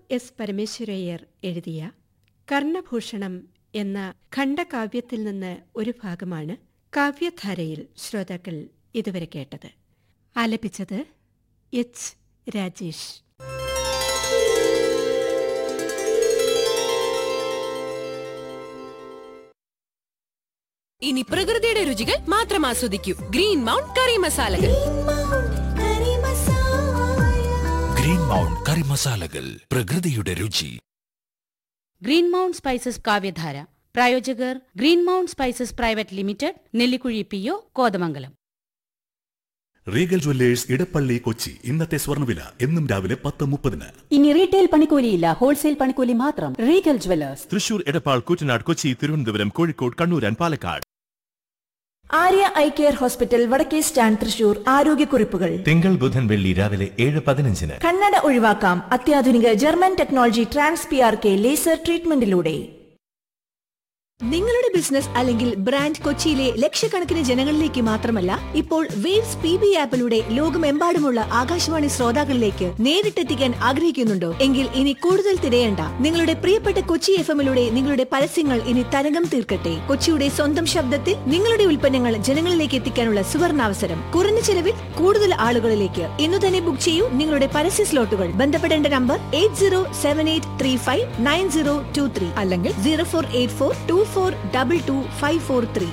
S Parameswara Iyer എഴുതിയ കർണഭൂഷണം എന്ന ഖണ്ഡകാവ്യത്തിൽ നിന്ന് ഒരു ഭാഗമാണ് കാവ്യധാരയിൽ ശ്രോതാക്കൾ ഇതുവരെ കേട്ടത് ആലപിച്ചത് എച്ച് രാജേഷ് ഇനി പ്രകൃതിയുടെ രുചികൾ മാത്രം ആസ്വദിക്കൂ ഗ്രീൻ മൗണ്ട് കറി മസാലകൾ ഗ്രീൻ മൗണ്ട് കറി മസാലകൾ പ്രകൃതിയുടെ രുചി ഗ്രീൻ മൗണ്ട് സ്പൈസസ് കാവ്യധാര പ്രായോജകർ Green Mount Spices Private Limited Nellikuzhi P O Kothamangalam Regal Jewellers Edappally Kochi ഇന്നത്തെ സ്വർണ്ണവില എന്നും രാവിലെ പത്ത് മുപ്പതിന് ഇനി റീറ്റെയിൽ പണിക്കൂലിയില്ല ഹോൾസെയിൽ പണിക്കൂലി മാത്രം Regal Jewellers Thrissur Edappal Koottanad Kochi Thiruvananthapuram Kozhikode Kannur and Palakkad Arya eye care hospital വടക്കേ സ്റ്റാൻഡ് തൃശൂർ ആരോഗ്യക്കുറിപ്പുകൾ തിങ്കൾ ബുധൻ വെള്ളി രാവിലെ ഏഴ് പതിനഞ്ചിന് കണ്ണട ഒഴിവാക്കാം അത്യാധുനിക German technology trans P R K laser ട്രീറ്റ്മെന്റിലൂടെ നിങ്ങളുടെ ബിസിനസ് അല്ലെങ്കിൽ ബ്രാൻഡ് കൊച്ചിയിലെ ലക്ഷക്കണക്കിന് ജനങ്ങളിലേക്ക് മാത്രമല്ല ഇപ്പോൾ വേവ്സ് പി ബി ആപ്പിലൂടെ ലോകമെമ്പാടുമുള്ള ആകാശവാണി ശ്രോതാക്കളിലേക്ക് നേരിട്ടെത്തിക്കാൻ ആഗ്രഹിക്കുന്നുണ്ടോ എങ്കിൽ ഇനി കൂടുതൽ തിരയണ്ട നിങ്ങളുടെ പ്രിയപ്പെട്ട കൊച്ചി എഫ് എമ്മിലൂടെ നിങ്ങളുടെ പരസ്യങ്ങൾ ഇനി തരംഗം തീർക്കട്ടെ കൊച്ചിയുടെ സ്വന്തം ശബ്ദത്തിൽ നിങ്ങളുടെ ഉൽപ്പന്നങ്ങൾ ജനങ്ങളിലേക്ക് എത്തിക്കാനുള്ള സുവർണാവസരം കുറഞ്ഞ ചെലവിൽ കൂടുതൽ ആളുകളിലേക്ക് ഇന്നു തന്നെ ബുക്ക് ചെയ്യൂ നിങ്ങളുടെ പരസ്യ സ്ലോട്ടുകൾ ബന്ധപ്പെടേണ്ട number eight zero seven eight three five nine zero two three അല്ലെങ്കിൽ zero four eight four two four double two five four three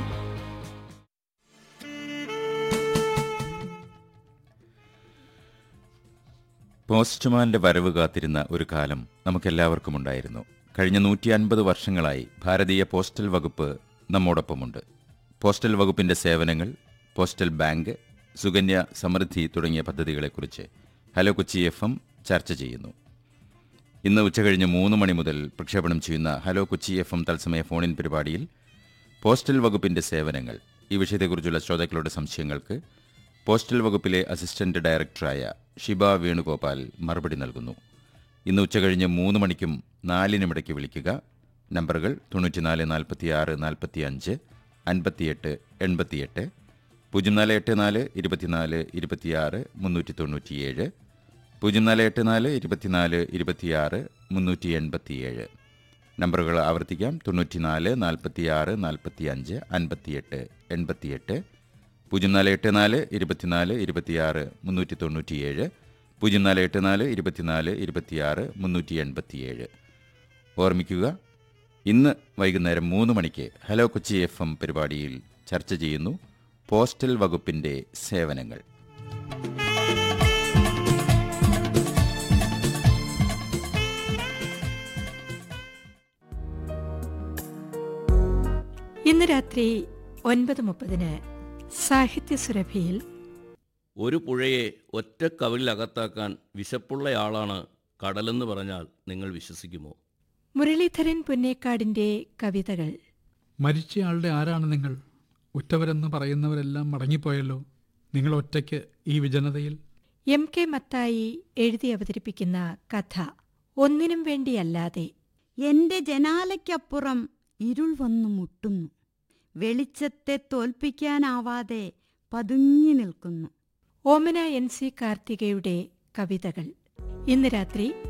പോസ്റ്റ്മാന്റെ വരവ് കാത്തിരുന്ന ഒരു കാലം നമുക്കെല്ലാവർക്കും ഉണ്ടായിരുന്നു കഴിഞ്ഞ നൂറ്റി അൻപത് വർഷങ്ങളായി ഭാരതീയ പോസ്റ്റൽ വകുപ്പ് നമ്മോടൊപ്പമുണ്ട് പോസ്റ്റൽ വകുപ്പിന്റെ സേവനങ്ങൾ പോസ്റ്റൽ ബാങ്ക് സുകന്യ സമൃദ്ധി തുടങ്ങിയ പദ്ധതികളെക്കുറിച്ച് ഹലോ കൊച്ചി എഫ് എം ചർച്ച ചെയ്യുന്നു ഇന്ന് ഉച്ചകഴിഞ്ഞ് മൂന്ന് മണി മുതൽ പ്രക്ഷേപണം ചെയ്യുന്ന ഹലോ കൊച്ചി എഫ് എം തത്സമയ ഫോണിൻ പരിപാടിയിൽ പോസ്റ്റൽ വകുപ്പിന്റെ സേവനങ്ങൾ ഈ വിഷയത്തെക്കുറിച്ചുള്ള ശ്രോതാക്കളുടെ സംശയങ്ങൾക്ക് പോസ്റ്റൽ വകുപ്പിലെ അസിസ്റ്റന്റ് ഡയറക്ടറായ ഷിബ വേണുഗോപാൽ മറുപടി നൽകുന്നു ഇന്ന് ഉച്ചകഴിഞ്ഞ് മൂന്ന് മണിക്കും നാലിനുമിടയ്ക്ക് വിളിക്കുക നമ്പറുകൾ തൊണ്ണൂറ്റിനാല് നാൽപ്പത്തി ആറ് നാൽപ്പത്തി അഞ്ച് അൻപത്തിയെട്ട് എൺപത്തിയെട്ട് പൂജ്യം നാല് എട്ട് നാല് ഇരുപത്തിനാല് ഇരുപത്തിയാറ് മുന്നൂറ്റി തൊണ്ണൂറ്റിയേഴ് പൂജ്യം നാല് എട്ട് നാല് ഇരുപത്തിനാല് ഇരുപത്തിയാറ് മുന്നൂറ്റി എൺപത്തിയേഴ് നമ്പറുകൾ ആവർത്തിക്കാം തൊണ്ണൂറ്റിനാല് നാൽപ്പത്തിയാറ് നാൽപ്പത്തിയഞ്ച് അൻപത്തിയെട്ട് എൺപത്തിയെട്ട് പൂജ്യം നാല് എട്ട് നാല് ഇരുപത്തിനാല് ഇരുപത്തിയാറ് മുന്നൂറ്റി തൊണ്ണൂറ്റിയേഴ് പൂജ്യം നാല് എട്ട് നാല് ഇരുപത്തിനാല് ഇരുപത്തിയാറ് മുന്നൂറ്റി എൺപത്തിയേഴ് ഓർമ്മിക്കുക ഇന്ന് വൈകുന്നേരം മൂന്ന് മണിക്ക് ഹലോ കൊച്ചി എഫ് എം പരിപാടിയിൽ ചർച്ച ചെയ്യുന്നു പോസ്റ്റൽ വകുപ്പിന്റെ സേവനങ്ങൾ ഇന്ന് രാത്രി ഒൻപത് മുപ്പതിന് സാഹിത്യ സുരഭിയിൽ ഒരു പുഴയെ ഒറ്റ കവിളിലകത്താക്കാൻ വിശപ്പുള്ളയാളാണ് കടലെന്ന് പറഞ്ഞാൽ നിങ്ങൾ വിശ്വസിക്കുമോ മുരളീധരൻ പുന്നേക്കാടിന്റെ കവിതകൾ മരിച്ചയാളുടെ ആരാണ് നിങ്ങൾ ഉറ്റവരെന്ന് പറയുന്നവരെല്ലാം മടങ്ങിപ്പോയല്ലോ നിങ്ങൾ ഒറ്റയ്ക്ക് ഈ വിജനതയിൽ എം കെ മത്തായി എഴുതി അവതരിപ്പിക്കുന്ന കഥ ഒന്നിനും വേണ്ടിയല്ലാതെ എന്റെ ജനാലയ്ക്കപ്പുറം ഇരുൾ വന്നു മുട്ടുന്നു വെളിച്ചത്തെ തോൽപ്പിക്കാനാവാതെ പതുങ്ങി നിൽക്കുന്നു ഓമന എൻ സി കാർത്തികയുടെ കവിതകൾ ഇന്ന് രാത്രി